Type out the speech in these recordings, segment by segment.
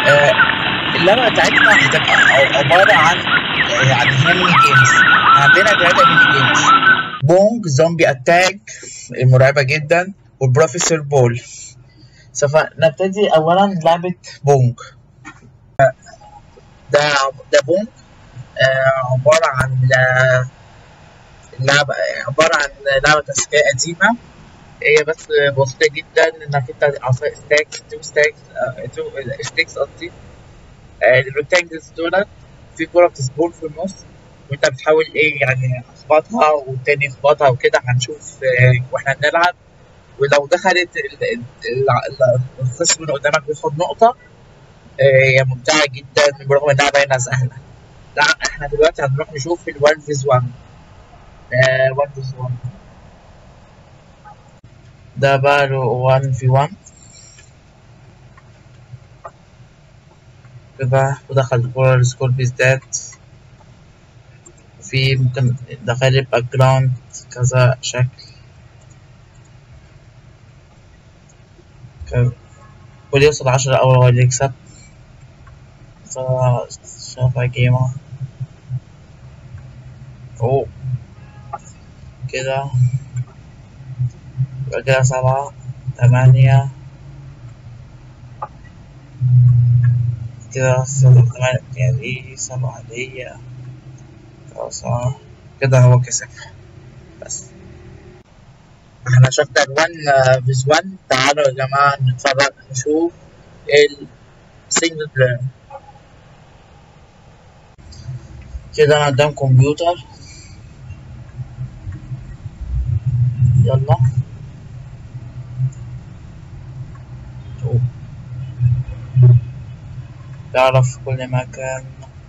آه، اللعبة بتاعتنا هتبقى ع- عبارة عن يعني ميني جيمز عندنا ثلاثة ميني جيمز بونج زومبي اتاك المرعبة جدا والبروفيسور بول سوف نبتدي أولا لعبة بونج ده ده بونج آه، عبارة عن آه، لعبة عبارة عن لعبة تسكية قديمة هي بس بسيطة جدا إنك أنت عصاية ستاكس تو ستاكس تو ستيكس قصدي آه، الريكتانجلز دولت في كورة بتسبول في النص وأنت بتحاول إيه يعني تخبطها والتاني يخبطها وكده هنشوف آه، وإحنا بنلعب ولو دخلت ال- ال- ال- الخصم اللي قدامك بياخد نقطة آه، هي ممتعة جدا برغم إنها باينة سهلة. لا إحنا دلوقتي هنروح نشوف ال 1 فيز 1 1 فيز 1 ده بقى له 1 في 1 كده ودخل الكورة السكور بيزداد في ممكن دخل الباك جراوند كذا شكل ك- واللي يوصل عشرة أول هو اللي يكسب صراحة شافها جيمة أوه كده يبقى كده سبعة تمانية كده سبعة تمانية يعني سبعة ليا تسعة كده هو كسب بس احنا شفنا الوان فيز 1 تعالوا يا جماعة نتفرج نشوف السنجل بلاير كده انا قدام كمبيوتر يلا أوه. تعرف في كل مكان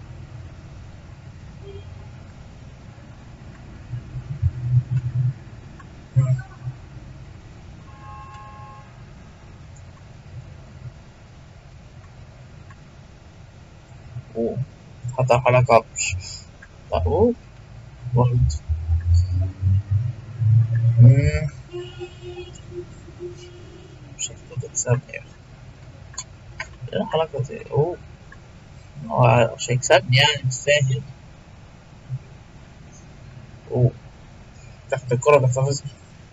مم. أوه حتى حلقة أوه واحد مم. مش هتقدر تكسبني يا أخي إيه الحلقة دي أوه هو مش هيكسبني يعني مستاهل أوه تحت الكرة تحتفظ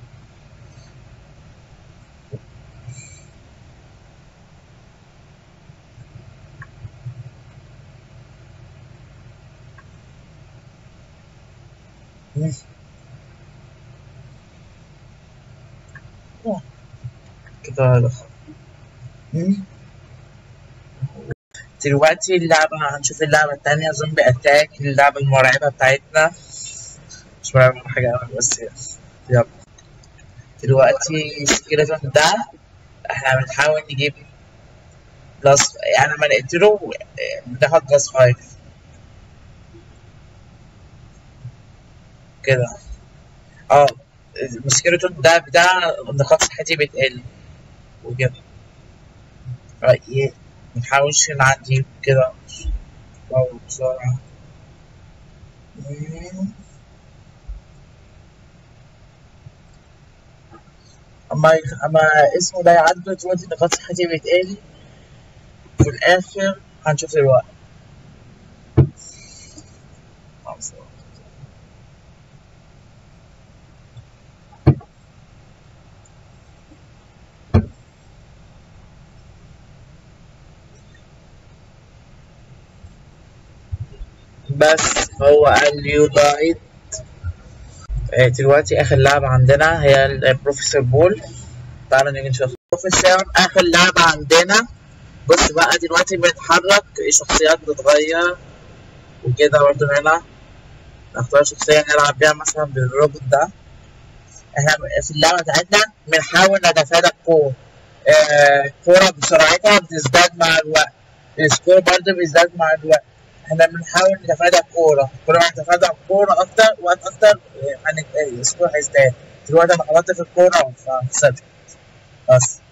مم. آه، كده دخل مم. دلوقتي اللعبة هنشوف اللعبة التانية زومبي أتاك اللعبة المرعبة بتاعتنا مش مرعبة ولا حاجة أوي بس يلا دلوقتي سكيلتون ده احنا بنحاول نجيب بلس يعني لما نقتله آه، بناخد بلس فايف كده اه السكيلتون ده ده نقاط صحتي بتقل وكده رأيي منحاولش نعدي كده أو بسرعة مم. أما أما اسمه ده يعدي دلوقتي نقاط صحتي بتقل في الآخر هنشوف الوقت خمسة. بس هو قال لي ضاعت آه، دلوقتي آخر لعبة عندنا هي البروفيسور بول تعالوا نيجي نشوف بروفيسور آخر لعبة عندنا بص بقى دلوقتي بنتحرك الشخصيات بتتغير وكده برضه هنا نختار شخصية نلعب بيها مثلا بالروبوت ده احنا في اللعبة بتاعتنا بنحاول نتفادى الكورة آه، الكورة بسرعتها بتزداد مع الوقت السكور برضه بيزداد مع الوقت احنا بنحاول نتفادى الكورة كل ما نتفادى الكورة أكتر وقت أكتر آه، هن- آه، السكور هيزداد دلوقتي أنا خبطت في الكورة فخسرت بس